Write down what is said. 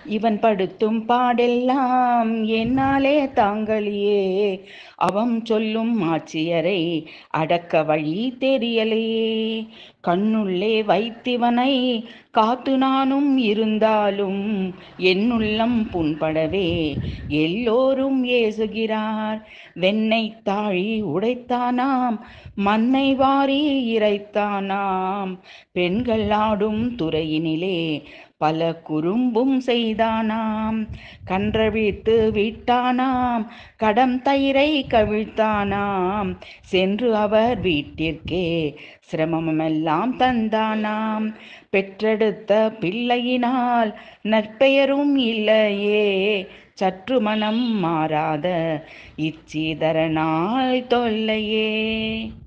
இவன் படுத்தும் பாடெல்லாம் என்னாலே தாங்கலியே அவன் சொல்லும் ஆட்சியரை அடக்க வழி தெரியலையே கண்ணுள்ளே வைத்திவனை காத்து நானும் இருந்தாலும் என்னுள்ளம் புண்படவே எல்லோரும் ஏசுகிறார் வெண்ணை தாழி உடைத்தானாம் மண்ணை வாரி இறைத்தானாம் பெண்கள் ஆடும் துறையினிலே பல குறும்பும் செய்தானாம் கன்றவிழ்த்து விட்டானாம் கடம் தயிரை கவிழ்த்தானாம் சென்று அவர் வீட்டிற்கே சிரமமெல்லாம் தந்தானாம் பெற்றெடுத்த பிள்ளையினால் நற்பெயரும் இல்லையே சற்று மனம் மாறாத இச்சீதரனால் தொல்லையே